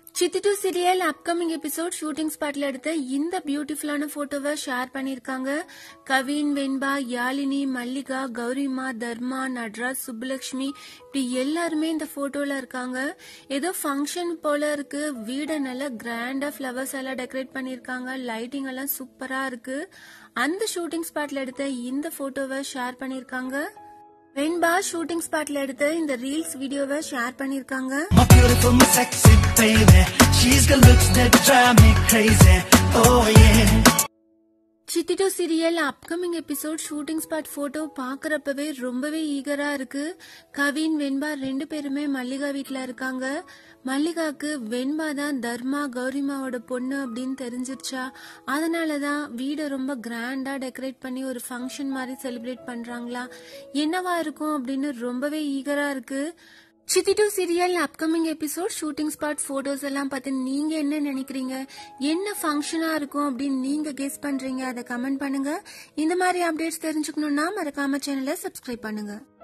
சித்தி two serial upcoming episode shooting ஸ்பாட்ல எடுத்த இந்த பியூட்டிஃபுல்லான போட்டோவை ஷேர் பண்ணிருக்காங்க கவின் வெண்பா யாழினி மல்லிகா கௌரிமா தர்மா நட்ராஜ் சுப்புலட்சுமி இப்படி எல்லாருமே இந்த போட்டோல இருக்காங்க ஏதோ ஃபங்க்ஷன் போல இருக்கு வீடை நல்லா கிராண்டா ஃபிளவர்ஸ் எல்லாம் டெக்கரேட் பண்ணிருக்காங்க லைட்டிங் எல்லாம் சூப்பரா இருக்கு அந்த ஷூட்டிங் ஸ்பாட்ல எடுத்த இந்த போட்டோவை ஷேர் பண்ணிருக்காங்க வெண்பா ஷூட்டிங் ஸ்பாட்ல எடுத்த இந்த ரீல்ஸ் வீடியோவை ஷேர் பண்ணிருக்காங்க My beautiful, my sexy baby. She's got looks that drive me crazy. Oh yeah. Chithi two serial upcoming episode shooting spot photo பாக்குறப்பவே ரொம்பவே ஈகரா இருக்கு கவின் வெண்பா ரெண்டு பேருமே மல்லிகா வீட்ல இருக்காங்க மல்லிகாக்கு வெண்பா தான் தர்மா கௌரிமாவோட பொண்ணு அப்படின்னு தெரிஞ்சிருச்சா அதனாலதான் வீடை ரொம்ப கிராண்டா டெக்கரேட் பண்ணி ஒரு ஃபங்க்ஷன் மாதிரி செலிப்ரேட் பண்றாங்களா என்னவா இருக்கும் அப்படின்னு ரொம்பவே ஈகரா இருக்கு Chithi two serial upcoming episode shooting spot photos எல்லாம் பார்த்து நீங்க என்ன நினைக்கிறீங்க என்ன ஃபங்க்ஷனா இருக்கும் அப்படின்னு நீங்க கெஸ் பண்றீங்க அதை கமெண்ட் பண்ணுங்க இந்த மாதிரி அப்டேட்ஸ் தெரிஞ்சுக்கணும்னா மறக்காம சேனலை சப்ஸ்கிரைப் பண்ணுங்க